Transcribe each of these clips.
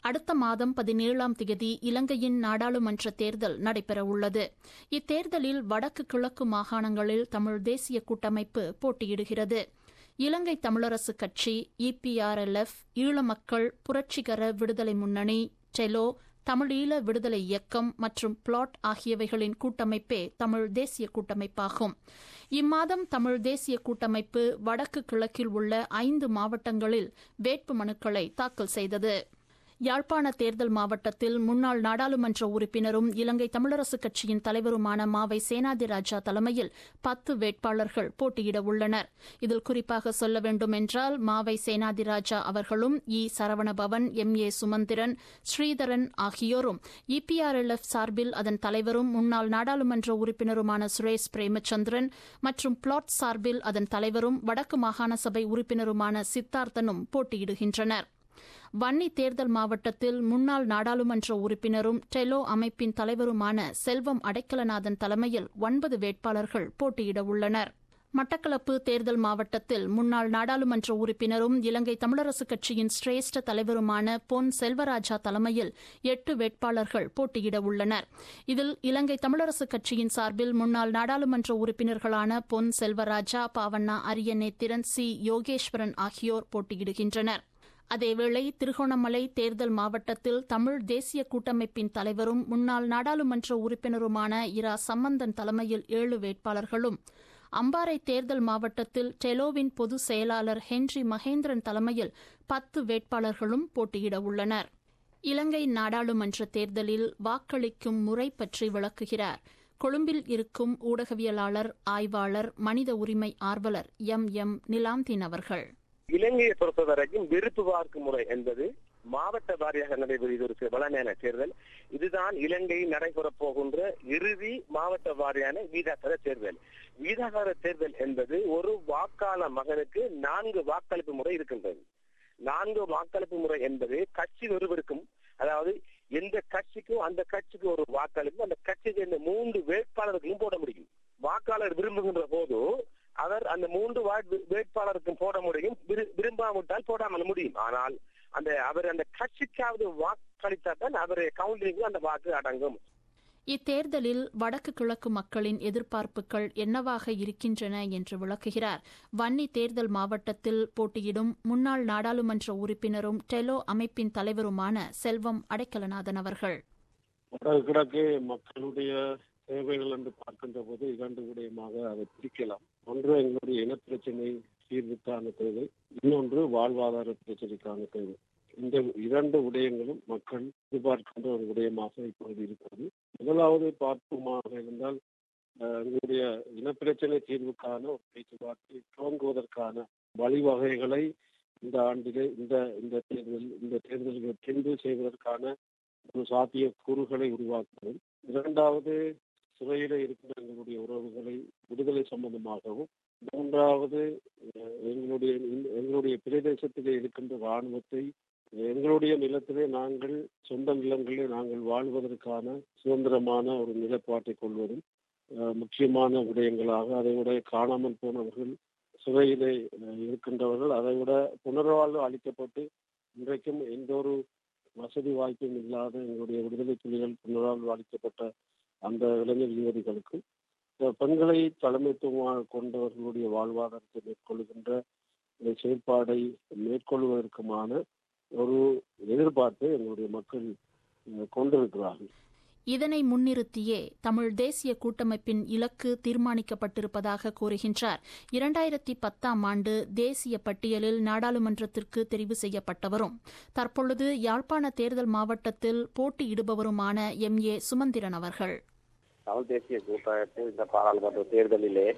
அடுத்த மாதம் பதினேழாம் தேதி இலங்கையின் நாடாளுமன்ற தேர்தல் நடைபெறவுள்ளது இத்தேர்தலில் வடக்கு கிழக்கு மாகாணங்களில் தமிழ் தேசிய கூட்டமைப்பு போட்டியிடுகிறது இலங்கை தமிழரசு கட்சி இபிஆர்எல்எஃப் ஈழ மக்கள் புரட்சிகர விடுதலை முன்னணி டெலோ தமிழீழ விடுதலை இயக்கம் மற்றும் பிளாட் ஆகியவைகளின் கூட்டமைப்பே தமிழ் தேசிய கூட்டமைப்பாகும் இம்மாதம் தமிழ் தேசிய கூட்டமைப்பு வடக்கு கிழக்கில் உள்ள ஐந்து மாவட்டங்களில் வேட்பு மனுக்களை தாக்கல் செய்தது யாழ்ப்பாண தேர்தல் மாவட்டத்தில் முன்னாள் நாடாளுமன்ற உறுப்பினரும் இலங்கை தமிழரசுக் கட்சியின் தலைவருமான மாவை சேனாதிராஜா தலைமையில் பத்து வேட்பாளர்கள் போட்டியிட உள்ளனர் இதில் குறிப்பாக சொல்ல வேண்டும் என்றால் மாவை சேனாதிராஜா அவர்களும் I Saravanabhavan M A Sumanthiran Sritharan ஆகியோரும் இபிஆர்எல்எஃப் சார்பில் அதன் தலைவரும் முன்னாள் நாடாளுமன்ற உறுப்பினருமான சுரேஷ் பிரேமச்சந்திரன் மற்றும் பிளாட் சார்பில் அதன் தலைவரும் வடக்கு மாகாண சபை உறுப்பினருமான சித்தார்த்தனும் போட்டியிடுகின்றனர் வன்னி தேர்தல் மாவட்டத்தில் முன்னாள் நாடாளுமன்ற உறுப்பினரும் டெலோ அமைப்பின் தலைவருமான செல்வம் அடைக்கலநாதன் தலைமையில் ஒன்பது வேட்பாளர்கள் போட்டியிட உள்ளனர் மட்டக்களப்பு தேர்தல் மாவட்டத்தில் முன்னாள் நாடாளுமன்ற உறுப்பினரும் இலங்கை தமிழரசுக் கட்சியின் சிரேஷ்ட தலைவருமான பொன் செல்வராஜா தலைமையில் எட்டு வேட்பாளர்கள் போட்டியிட உள்ளனர் இதில் இலங்கை தமிழரசுக் கட்சியின் சார்பில் முன்னாள் நாடாளுமன்ற உறுப்பினர்களான பொன் செல்வராஜா பாவண்ணா அரியநேத்திரன் சி யோகேஸ்வரன் ஆகியோர் போட்டியிடுகின்றனர் அதேவேளை திருகோணமலை தேர்தல் மாவட்டத்தில் தமிழ் தேசிய கூட்டமைப்பின் தலைவரும் முன்னாள் நாடாளுமன்ற உறுப்பினருமான இரா சம்பந்தன் தலைமையில் ஏழு வேட்பாளர்களும் அம்பாறை தேர்தல் மாவட்டத்தில் டெலோவின் பொதுச் செயலாளர் ஹென்றி மகேந்திரன் தலைமையில் பத்து வேட்பாளர்களும் போட்டியிட உள்ளனர் இலங்கை நாடாளுமன்ற தேர்தலில் வாக்களிக்கும் முறை பற்றி விளக்குகிறார் கொழும்பில் இருக்கும் ஊடகவியலாளர் ஆய்வாளர் மனித உரிமை ஆர்வலர் எம் எம் நிலாந்தின் அவர்கள் இலங்கையை பொறுத்தவரைக்கும் விருப்பு வாக்கு முறை என்பது மாவட்ட வாரியாக நடைபெறுவது ஒரு வளமையான தேர்தல் இதுதான் இலங்கையில் நடைபெறப் போகின்ற இறுதி மாவட்ட வாரியான வீதாகார தேர்தல் வீதாகார தேர்தல் என்பது ஒரு வாக்காள மகனுக்கு நான்கு வாக்களிப்பு முறை இருக்கின்றது நான்கு வாக்களிப்பு முறை என்பது கட்சி ஒருவருக்கும் அதாவது எந்த கட்சிக்கும் அந்த கட்சிக்கு ஒரு வாக்களிப்பு அந்த கட்சிக்கு இந்த மூன்று வேட்பாளர்களும் போட முடியும் வாக்காளர் விரும்புகின்ற போது அவர் அந்த மூன்று வார்டு வேட்பாளருக்கும் போட முடியும் விரும்பாவிட்டால் போடாமல் முடியும் ஆனால் அந்த அவர் அந்த கட்சிக்காவது வாக்களித்தால் தான் அவர் கவுண்டிங் அந்த வாக்கு அடங்கும் இத்தேர்தலில் வடக்கு கிழக்கு மக்களின் எதிர்பார்ப்புகள் என்னவாக இருக்கின்றன என்று விளக்குகிறார் வன்னி தேர்தல் மாவட்டத்தில் போட்டியிடும் முன்னாள் நாடாளுமன்ற உறுப்பினரும் டெலோ அமைப்பின் தலைவருமான செல்வம் அடைக்கலநாதன் அவர்கள் வடக்கு கிழக்கு மக்களுடைய தேவைகள் என்று பார்க்கின்ற போது இரண்டு விடயமாக அதை பிரிக்கலாம் ஒன்று எங்களுடைய இனப்பிரச்சனை தீர்வுக்கான தேவை இன்னொன்று வாழ்வாதார பிரச்சனைக்கான தேவை இந்த இரண்டு விடயங்களும் மக்கள் எதிர்பார்க்கின்ற ஒரு விடயமாக இப்போது இருக்கிறது முதலாவது பார்ப்போமாக இருந்தால் எங்களுடைய இனப்பிரச்சனை தீர்வுக்கான ஒரு பேச்சுவார்த்தை துவங்குவதற்கான வழிவகைகளை இந்த ஆண்டிலே இந்த இந்த தேர்தல் இந்த தேர்தல்கள் தேர்வு செய்வதற்கான ஒரு சாத்திய கூறுகளை உருவாக்குவது இரண்டாவது சிறையில இருக்கிற எங்களுடைய உறவுகளை விடுதலை சம்பந்தமாகவும் மூன்றாவது எங்களுடைய எங்களுடைய பிரதேசத்திலே இருக்கின்ற இராணுவத்தை எங்களுடைய நிலத்திலே நாங்கள் சொந்த நிலங்களிலே நாங்கள் வாழ்வதற்கான சுதந்திரமான ஒரு நிலைப்பாட்டை கொள்வதும் முக்கியமான விடயங்களாக அதை விட காணாமல் போனவர்கள் சிறையிலே இருக்கின்றவர்கள் அதை விட புனர்வாழ்வு அளிக்கப்பட்டு இன்றைக்கும் எந்த ஒரு வசதி வாய்ப்பும் இல்லாத எங்களுடைய விடுதலை புலிகள் புனர்வாழ்வு அளிக்கப்பட்ட அந்த இளைஞர் யுவதிகளுக்கும் பெண்களை தலைமைத்துவமாக கொண்டவர்களுடைய வாழ்வாதாரத்தை மேற்கொள்கின்ற செயற்பாடை மேற்கொள்வதற்குமான ஒரு எதிர்பார்ப்பை எங்களுடைய மக்கள் கொண்டிருக்கிறார்கள் இதனை முன்னிறுத்தியே தமிழ் தேசிய கூட்டமைப்பின் இலக்கு தீர்மானிக்கப்பட்டிருப்பதாக கூறுகின்றார் இரண்டாயிரத்தி பத்தாம் ஆண்டு தேசிய பட்டியலில் நாடாளுமன்றத்திற்கு தெரிவு செய்யப்பட்டவரும் தற்பொழுது யாழ்ப்பாண தேர்தல் மாவட்டத்தில் போட்டியிடுபவருமான எம் ஏ சுமந்திரன் அவர்கள் தமிழ் தேசிய கூட்டமைப்பு இந்த பாராளுமன்ற தேர்தலிலே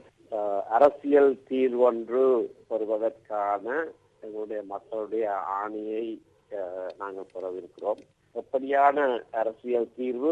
அரசியல் தீர்வொன்று பெறுவதற்கான எங்களுடைய மக்களுடைய ஆணையை நாங்கள் பெறவிருக்கிறோம் எப்படியான அரசியல் தீர்வு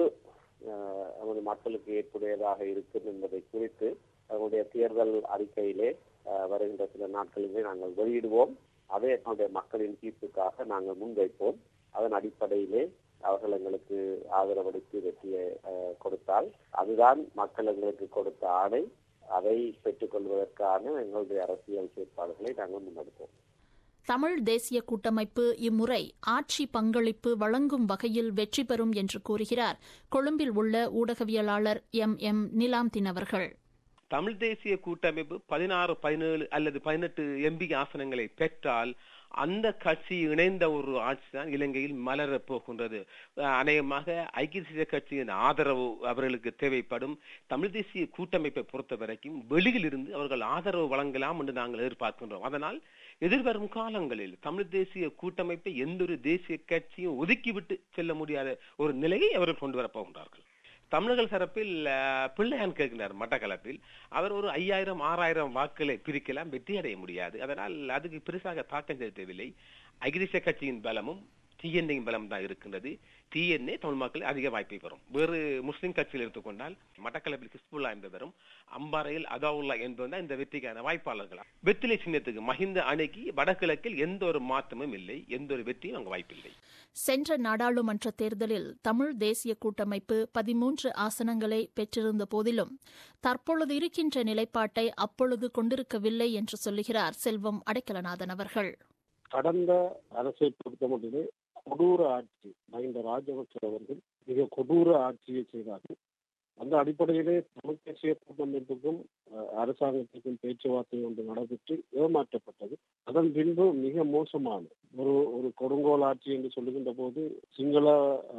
நமது மக்களுக்கு ஏற்புடையதாக இருக்கும் என்பதை குறித்து அவருடைய தேர்தல் அறிக்கையிலே வருகின்ற சில நாட்களிலே நாங்கள் வெளியிடுவோம் அதை எங்களுடைய மக்களின் தீர்ப்புக்காக நாங்கள் முன்வைப்போம் அதன் அடிப்படையிலே அவர்கள் எங்களுக்கு ஆதரவளித்து வெற்றியை கொடுத்தால் அதுதான் மக்கள் எங்களுக்கு கொடுத்த ஆணை அதை பெற்றுக்கொள்வதற்கான எங்களுடைய அரசியல் செயற்பாடுகளை நாங்கள் முன்னெடுப்போம் தமிழ் தேசிய கூட்டமைப்பு இம்முறை ஆட்சி பங்களிப்பு வழங்கும் வகையில் வெற்றி பெறும் என்று கூறுகிறார் கொழும்பில் உள்ள ஊடகவியலாளர் எம் எம் நிலாம்தின் அவர்கள் தமிழ் தேசிய கூட்டமைப்பு பதினாறு பதினேழு அல்லது பதினெட்டு எம்பி ஆசனங்களை பெற்றால் அந்த கட்சி இணைந்த ஒரு ஆட்சி தான் இலங்கையில் மலரப் போகின்றது அநேகமாக ஐக்கிய தேசிய கட்சியின் ஆதரவு அவர்களுக்கு தேவைப்படும் தமிழ் தேசிய கூட்டமைப்பை பொறுத்த வரைக்கும் வெளியில் இருந்து அவர்கள் ஆதரவு வழங்கலாம் என்று நாங்கள் எதிர்பார்க்கின்றோம் அதனால் எதிர்வரும் காலங்களில் தமிழ் தேசிய கூட்டமைப்பை எந்த ஒரு தேசிய கட்சியும் ஒதுக்கிவிட்டு செல்ல முடியாத ஒரு நிலையை அவர்கள் கொண்டு வரப் போகின்றார்கள் தமிழர்கள் தரப்பில் பிள்ளையான் கேட்கிறார் மட்டக்களப்பில் அவர் ஒரு ஐயாயிரம் ஆறாயிரம் வாக்குகளை பிரிக்கலாம் வெற்றி அடைய முடியாது அதனால் அதுக்கு பெருசாக தாக்கம் செலுத்தவில்லை ஐக்கிய கட்சியின் பலமும் டிஎன்ஏயின் பலம் தான் இருக்கின்றது டிஎன்ஏ தமிழ் மக்கள் அதிக வாய்ப்பை பெறும் வேறு முஸ்லிம் கட்சியில் எடுத்துக்கொண்டால் மட்டக்களப்பில் கிஸ்புல்லா என்பவரும் அம்பாறையில் அதாவுல்லா என்பவர் தான் இந்த வெற்றிக்கான வாய்ப்பாளர்கள் வெற்றிலை சின்னத்துக்கு மஹிந்த அணைக்கு வடகிழக்கில் எந்த ஒரு மாற்றமும் இல்லை எந்த ஒரு வெற்றியும் அங்கு வாய்ப்பில்லை சென்ற நாடாளுமன்ற தேர்தலில் தமிழ் தேசிய கூட்டமைப்பு பதிமூன்று ஆசனங்களை பெற்றிருந்த போதிலும் தற்பொழுது இருக்கின்ற நிலைப்பாட்டை அப்பொழுது கொண்டிருக்கவில்லை என்று சொல்லுகிறார் செல்வம் அடைக்கலநாதன் அவர்கள் கடந்த அரசை பொறுத்தமட்டிலே கொடூர ஆட்சி மஹிந்த ராஜபக்ச அவர்கள் மிக கொடூர ஆட்சியை செய்தார்கள் அந்த அடிப்படையிலே தமிழ் தேசிய கூட்டமைப்புக்கும் அரசாங்கத்திற்கும் பேச்சுவார்த்தை ஒன்று நடைபெற்று ஏமாற்றப்பட்டது அதன் பின்பு மிக மோசமான ஒரு ஒரு கொடுங்கோல் ஆட்சி என்று சொல்லுகின்ற போது சிங்கள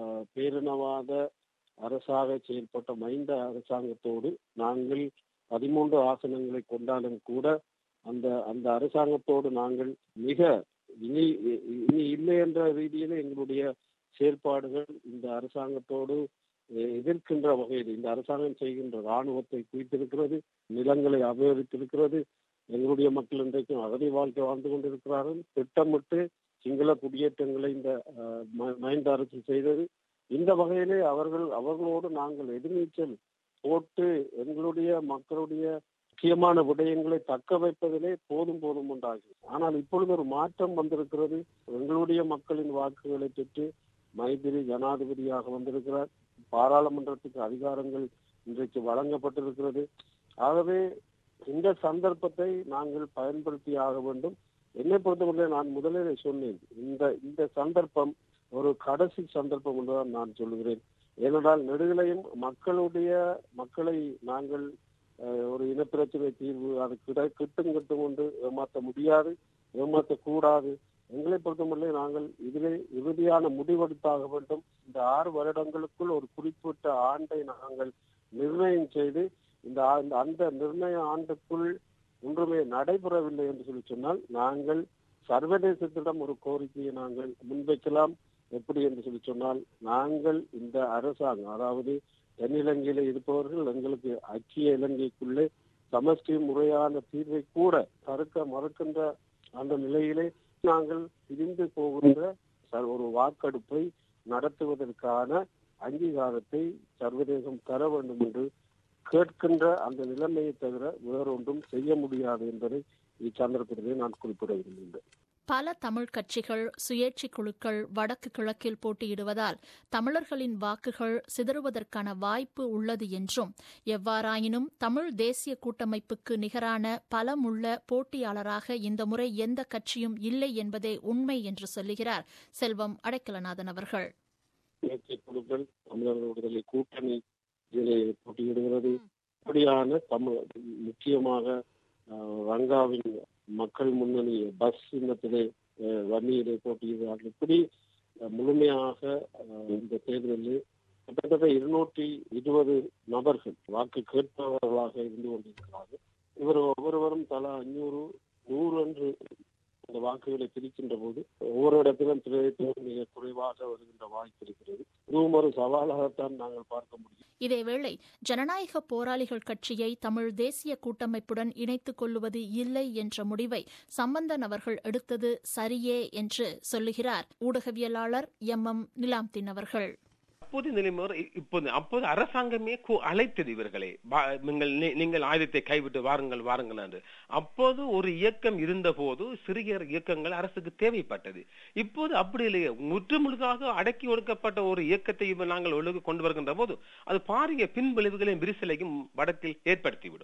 பேரினவாத அரசாக செயல்பட்ட மைந்த அரசாங்கத்தோடு நாங்கள் பதிமூன்று ஆசனங்களை கொண்டாலும் கூட அந்த அந்த அரசாங்கத்தோடு நாங்கள் மிக இனி இனி இல்லை என்ற ரீதியில எங்களுடைய செயல்பாடுகள் இந்த அரசாங்கத்தோடு எதிர்க்கின்ற வகையில் இந்த அரசாங்கம் செய்கின்ற ராணுவத்தை குவித்திருக்கிறது நிலங்களை அபகரித்திருக்கிறது எங்களுடைய மக்கள் இன்றைக்கும் அகதி வாழ்க்கை வாழ்ந்து கொண்டிருக்கிறார்கள் திட்டமிட்டு சிங்கள குடியேற்றங்களை இந்த மஹிந்த அரசு செய்தது இந்த வகையிலே அவர்கள் அவர்களோடு நாங்கள் எதிர்நீச்சல் போட்டு எங்களுடைய மக்களுடைய முக்கியமான விடயங்களை தக்க வைப்பதிலே போதும் போதும் உண்டாகும் ஆனால் இப்பொழுது ஒரு மாற்றம் வந்திருக்கிறது எங்களுடைய மக்களின் வாக்குகளை பெற்று மைதிரி ஜனாதிபதியாக வந்திருக்கிறார் பாராளுமன்றத்துக்கு அதிகாரங்கள் இன்றைக்கு வழங்கப்பட்டிருக்கிறது ஆகவே இந்த சந்தர்ப்பத்தை நாங்கள் பயன்படுத்தி ஆக வேண்டும் என்னை பொறுத்தவரை நான் முதலில் சொன்னேன் இந்த இந்த சந்தர்ப்பம் ஒரு கடைசி சந்தர்ப்பம் என்றுதான் நான் சொல்லுகிறேன் ஏனென்றால் நெடுகளையும் மக்களுடைய மக்களை நாங்கள் ஒரு இனப்பிரச்சனை தீர்வு அது கிட கிட்டும் கிட்டும் கொண்டு ஏமாற்ற முடியாது ஏமாற்றக்கூடாது எங்களை பொறுத்தவரை நாங்கள் இதிலே இறுதியான முடிவெடுத்தாக வேண்டும் இந்த ஆறு வருடங்களுக்குள் ஒரு குறிப்பிட்ட ஆண்டை நாங்கள் நிர்ணயம் செய்து இந்த அந்த நிர்ணய ஆண்டுக்குள் ஒன்றுமே நடைபெறவில்லை என்று சொல்லி சொன்னால் நாங்கள் சர்வதேசத்திடம் ஒரு கோரிக்கையை நாங்கள் முன்வைக்கலாம் எப்படி என்று சொல்லி சொன்னால் நாங்கள் இந்த அரசாங்கம் அதாவது தென்னிலங்கையில இருப்பவர்கள் எங்களுக்கு ஐக்கிய இலங்கைக்குள்ளே சமஷ்டி முறையான தீர்வை கூட தடுக்க மறுக்கின்ற அந்த நிலையிலே நாங்கள் பிரிந்து போகின்ற ஒரு வாக்கெடுப்பை நடத்துவதற்கான அங்கீகாரத்தை சர்வதேசம் தர வேண்டும் என்று கேட்கின்ற அந்த நிலைமையை தவிர வேறொன்றும் செய்ய முடியாது என்பதை இச்சந்தர்ப்பத்திலே நான் குறிப்பிட விரும்புகின்றேன் பல தமிழ் கட்சிகள் சுயேட்சி குழுக்கள் வடக்கு கிழக்கில் போட்டியிடுவதால் தமிழர்களின் வாக்குகள் சிதறுவதற்கான வாய்ப்பு உள்ளது என்றும் எவ்வாறாயினும் தமிழ் தேசிய கூட்டமைப்புக்கு நிகரான பலமுள்ள போட்டியாளராக இந்த முறை எந்த கட்சியும் இல்லை என்பதே உண்மை என்று சொல்லுகிறார் செல்வம் அடைக்கலநாதன் அவர்கள் சுயேட்சை குழுக்கள் தமிழர்கள் விடுதலை கூட்டணி இதிலே போட்டியிடுகிறது இப்படியான தமிழ் முக்கியமாக ரங்காவின் மக்கள் முன்னணி பஸ் சின்னத்திலே வன்னியிலே போட்டியிடுகிறார்கள் இப்படி முழுமையாக இந்த தேர்தலில் கிட்டத்தட்ட இருநூற்றி இருபது நபர்கள் வாக்கு கேட்பவர்களாக இருந்து கொண்டிருக்கிறார்கள் இவர் ஒவ்வொருவரும் தலா அஞ்சூறு நூறு என்று அந்த வாக்குகளை பிரிக்கின்ற போது ஒவ்வொரு இடத்திலும் பிரதேசம் மிக குறைவாக வருகின்ற வாய்ப்பு இருக்கிறது இதுவும் ஒரு சவாலாகத்தான் நாங்கள் பார்க்க முடியும் இதேவேளை ஜனநாயக போராளிகள் கட்சியை தமிழ் தேசிய கூட்டமைப்புடன் இணைத்துக் கொள்ளுவது இல்லை என்ற முடிவை சம்பந்தன் அவர்கள் எடுத்தது சரியே என்று சொல்லுகிறார் ஊடகவியலாளர் எம் எம் நிலாம்தின் அவர்கள் அப்போது நிலைமை இப்போது அப்போது அரசாங்கமே அழைத்தது இவர்களை நீங்கள் நீங்கள் ஆயுதத்தை கைவிட்டு வாருங்கள் வாருங்கள் என்று அப்போது ஒரு இயக்கம் இருந்த போது சிறிய இயக்கங்கள் அரசுக்கு தேவைப்பட்டது இப்போது அப்படி இல்லையே முற்று முழுதாக அடக்கி ஒடுக்கப்பட்ட ஒரு இயக்கத்தை நாங்கள் ஒழுங்கு கொண்டு வருகின்ற போது அது பாரிய பின்விளைவுகளையும் விரிசலையும் வடக்கில் ஏற்படுத்திவிடும்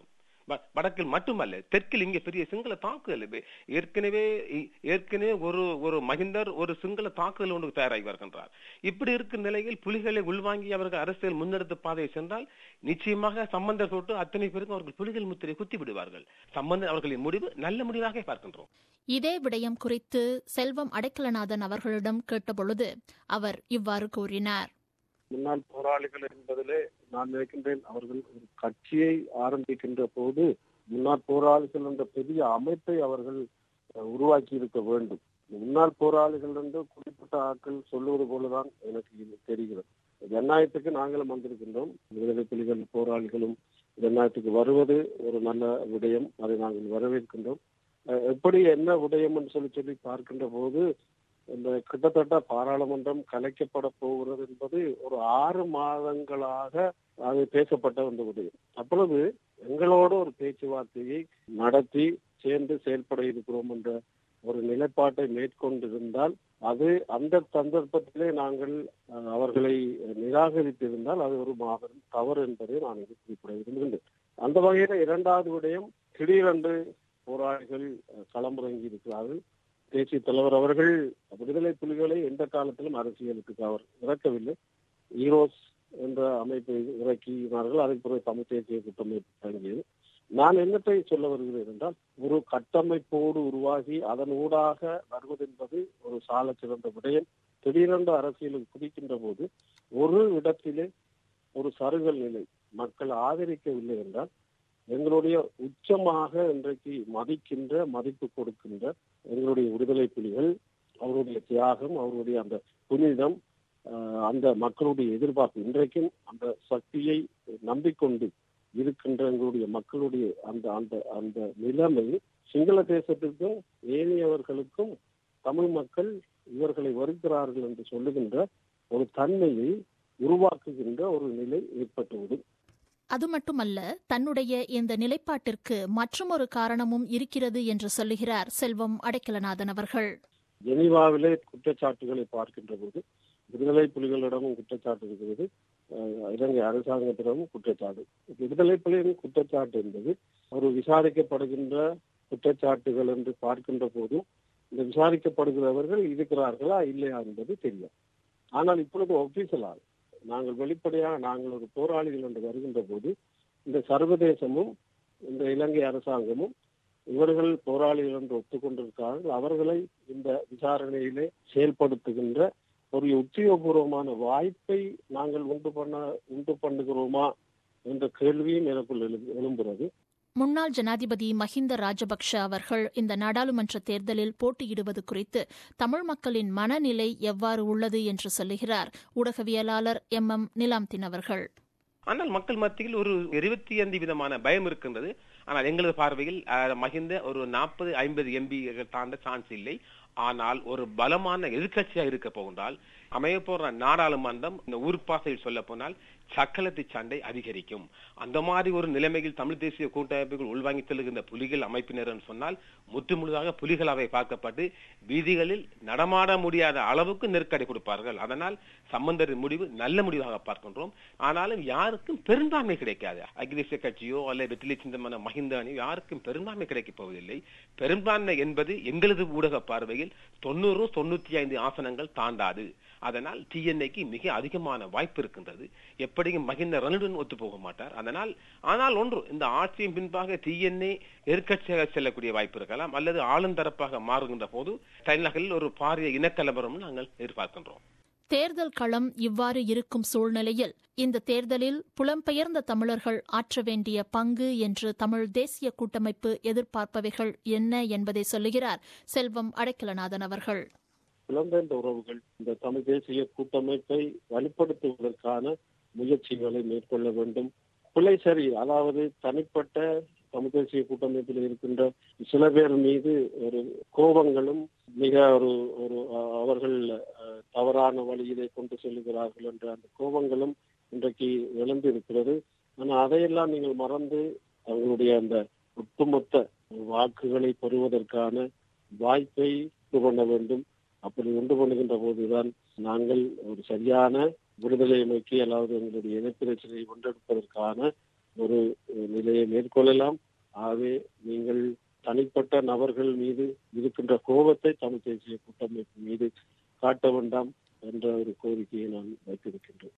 வ- வடக்கில் மட்டுமல்ல தெற்கில் இங்கே பெரிய சிங்கள தாக்குதல் இது. ஏற்கனவே இ- ஏற்கனவே ஒரு ஒரு மகிந்தர் ஒரு சிங்கள தாக்குதல் ஒன்று தயாராகி வருகின்றார் இப்படி இருக்கும் நிலையில் புலிகளை உள்வாங்கி அவர்கள் அரசியல் முன்னெடுத்த பாதையை சென்றால் நிச்சயமாக சம்பந்தர் தொட்டு அத்தனை பேருக்கும் அவர்கள் புலிகள் முத்திரை குத்தி விடுவார்கள் சம்பந்தன் அவர்களின் முடிவு நல்ல முடிவாக பார்க்கின்றோம் இதே விடயம் குறித்து செல்வம் அடைக்கலநாதன் அவர்களிடம் கேட்டபொழுது அவர் இவ்வாறு கூறினார் முன்னாள் போராளிகள் என்பதிலே நான் நினைக்கின்றேன் அவர்கள் ஒரு கட்சியை ஆரம்பிக்கின்ற போது முன்னாள் போராளிகள் என்ற பெரிய அமைப்பை அவர்கள் அஹ், உருவாக்கி இருக்க வேண்டும் முன்னாள் போராளிகள் என்று குறிப்பிட்ட ஆட்கள் சொல்லுவது போலதான் எனக்கு இது தெரிகிறது ஜனநாயகத்துக்கு நாங்களும் வந்திருக்கின்றோம் விடுதலை புலிகள் போராளிகளும் ஜனநாயகத்துக்கு வருவது ஒரு நல்ல விடயம் அதை நாங்கள் வரவேற்கின்றோம் அஹ், எப்படி என்ன விடயம் என்று சொல்லி சொல்லி பார்க்கின்ற போது இந்த கிட்டத்தட்ட பாராளுமன்றம் கலைக்கப்பட போகிறது என்பது ஒரு ஆறு மாதங்களாக அது பேசப்பட்ட வந்த விடயம் அப்பொழுது எங்களோடு ஒரு பேச்சுவார்த்தையை நடத்தி சேர்ந்து செயல்பட இருக்கிறோம் என்ற ஒரு நிலைப்பாட்டை மேற்கொண்டிருந்தால் அது அந்த சந்தர்ப்பத்திலே நாங்கள் அஹ், அவர்களை நிராகரித்திருந்தால் அது ஒரு மாபெரும் தவறு என்பதை நான் இங்கு குறிப்பிட விரும்புகின்றேன் அந்த வகையில இரண்டாவது விடயம் திடீரென்று போராளிகள் அஹ், களமிறங்கி இருக்கிறார்கள் தேசிய தலைவர் அவர்கள் விடுதலை புலிகளை எந்த காலத்திலும் அரசியலுக்கு அவர் இறக்கவில்லை ஈரோஸ் என்ற அமைப்பை இறக்கினார்கள் அதற்கு பிறகு தமிழ் தேசிய கூட்டமைப்பு தொடங்கியது நான் என்னத்தை சொல்ல வருகிறேன் என்றால் ஒரு கட்டமைப்போடு உருவாகி அதன் ஊடாக வருவதென்பது ஒரு சால சிறந்த விடயம் திடீரென்று அரசியலுக்கு குதிக்கின்ற போது ஒரு இடத்திலே ஒரு சருகல் நிலை மக்கள் ஆதரிக்கவில்லை என்றால் எங்களுடைய உச்சமாக இன்றைக்கு மதிக்கின்ற மதிப்பு கொடுக்கின்ற எங்களுடைய விடுதலை புலிகள் அவருடைய தியாகம் அவருடைய அந்த புனிதம் ஆஹ், அந்த மக்களுடைய எதிர்பார்ப்பு இன்றைக்கும் அந்த சக்தியை நம்பிக்கொண்டு இருக்கின்ற எங்களுடைய மக்களுடைய அந்த அந்த அந்த நிலைமை சிங்கள தேசத்திற்கும் ஏனையவர்களுக்கும் தமிழ் மக்கள் இவர்களை வருகிறார்கள் என்று சொல்லுகின்ற ஒரு தன்மையை உருவாக்குகின்ற ஒரு நிலை ஏற்பட்டுவிடும் அது மட்டுமல்ல தன்னுடைய இந்த நிலைப்பாட்டிற்கு மற்றுமொரு காரணமும் இருக்கிறது என்று சொல்லுகிறார் செல்வம் அடைக்கலநாதன் அவர்கள் ஜெனீவாவிலே குற்றச்சாட்டுகளை பார்க்கின்ற போது விடுதலை புலிகளிடமும் குற்றச்சாட்டு இருக்கிறது அஹ் இலங்கை அரசாங்கத்திடமும் குற்றச்சாட்டு விடுதலை புலிகளின் குற்றச்சாட்டு என்பது ஒரு விசாரிக்கப்படுகின்ற குற்றச்சாட்டுகள் என்று பார்க்கின்ற போதும் இந்த விசாரிக்கப்படுகிறவர்கள் இருக்கிறார்களா இல்லையா என்பது தெரியும் ஆனால் இப்பொழுது ஒபிஷியலாக நாங்கள் வெளிப்படையாக நாங்கள் ஒரு போராளிகள் என்று வருகின்ற போது இந்த சர்வதேசமும் இந்த இலங்கை அரசாங்கமும் இவர்கள் போராளிகள் என்று ஒத்துக்கொண்டிருக்கிறார்கள் அவர்களை இந்த விசாரணையிலே செயல்படுத்துகின்ற ஒரு உத்தியோகபூர்வமான வாய்ப்பை நாங்கள் உண்டு பண்ண உண்டு பண்ணுகிறோமா என்ற கேள்வியும் எனக்குள் எழு- எழும்புகிறது முன்னாள் ஜனாதிபதி மஹிந்த ராஜபக்ஷ அவர்கள் இந்த நாடாளுமன்ற தேர்தலில் போட்டியிடுவது குறித்து தமிழ் மக்களின் மனநிலை எவ்வாறு உள்ளது என்று சொல்லுகிறார் ஊடகவியலாளர் எம் எம் நிலாம்தின் அவர்கள் ஆனால் மக்கள் மத்தியில் ஒரு இருபத்தி ஐந்து விதமான பயம் இருக்கின்றது ஆனால் எங்களது பார்வையில் அஹ், மகிந்த ஒரு நாற்பது ஐம்பது எம்பி தாண்ட சான்ஸ் இல்லை ஆனால் ஒரு பலமான எதிர்க்கட்சியாக இருக்க போகின்றால் அமைய போற நாடாளுமன்றம் இந்த ஊர்ப்பாசையில் சொல்ல போனால் சக்கலத்து சண்டை அதிகரிக்கும் அந்த மாதிரி ஒரு நிலைமையில் தமிழ் தேசிய கூட்டமைப்புகள் உள்வாங்கி செல்கின்ற புலிகள் அமைப்பினர் என்று சொன்னால் முற்று முழுதாக புலிகளாவை பார்க்கப்பட்டு வீதிகளில் நடமாட முடியாத அளவுக்கு நெருக்கடி கொடுப்பார்கள் அதனால் சம்பந்தரின் முடிவு நல்ல முடிவாக பார்க்கின்றோம் ஆனாலும் யாருக்கும் பெரும்பான்மை கிடைக்காது அகிலேஷ கட்சியோ அல்ல வெற்றிலை சிந்தமான மஹிந்த அணியோ யாருக்கும் பெரும்பான்மை கிடைக்கப் போவதில்லை பெரும்பான்மை என்பது எங்களது ஊடக பார்வையில் தொண்ணூறு தொண்ணூத்தி ஐந்து ஆசனங்கள் தாண்டாது அதனால் டிஎன்ஏக்கு மிக அதிகமான வாய்ப்பு இருக்கின்றது எப்படியும் மகிந்த ரனுடன் ஒத்து போக மாட்டார் அதனால் ஆனால் ஒன்று இந்த ஆட்சியின் பின்பாக டிஎன்ஏ எதிர்க்கட்சியாக செல்லக்கூடிய வாய்ப்பு இருக்கலாம் அல்லது ஆளுந்தரப்பாக மாறுகின்ற போது தலைநகரில் ஒரு பாரிய இனக்கலவரம் நாங்கள் எதிர்பார்க்கின்றோம் தேர்தல் களம் இவ்வாறு இருக்கும் சூழ்நிலையில் இந்த தேர்தலில் புலம்பெயர்ந்த தமிழர்கள் ஆற்ற வேண்டிய பங்கு என்று தமிழ் தேசிய கூட்டமைப்பு எதிர்பார்ப்பவைகள் என்ன என்பதை சொல்லுகிறார் செல்வம் அடைக்கலநாதன் அவர்கள் புலம்பெயர்ந்த உறவுகள் இந்த தமிழ் தேசிய கூட்டமைப்பை வலுப்படுத்துவதற்கான முயற்சிகளை மேற்கொள்ள வேண்டும் பிள்ளை சரி அதாவது தனிப்பட்ட தமிழ் தேசிய கூட்டமைப்பில் இருக்கின்ற சில பேர் மீது ஒரு கோபங்களும் மிக ஒரு ஒரு அஹ், அவர்கள் அஹ், தவறான வழியிலே கொண்டு செல்லுகிறார்கள் என்ற அந்த கோபங்களும் இன்றைக்கு எழுந்து இருக்கிறது ஆனால் அதையெல்லாம் நீங்கள் மறந்து அவங்களுடைய அந்த ஒட்டுமொத்த வாக்குகளை பெறுவதற்கான வாய்ப்பை உண்டு பண்ண வேண்டும் அப்படி உண்டு பண்ணுகின்ற போதுதான் நாங்கள் ஒரு சரியான விடுதலையை நோக்கி அதாவது எங்களுடைய இனப்பிரச்சனையை கொண்டெடுப்பதற்கான ஒரு நிலையை மேற்கொள்ளலாம் ஆகவே நீங்கள் தனிப்பட்ட நபர்கள் மீது இருக்கின்ற கோபத்தை தமிழ் தேசிய கூட்டமைப்பு மீது காட்ட வேண்டாம் என்ற ஒரு கோரிக்கையை நான் வைத்திருக்கின்றேன்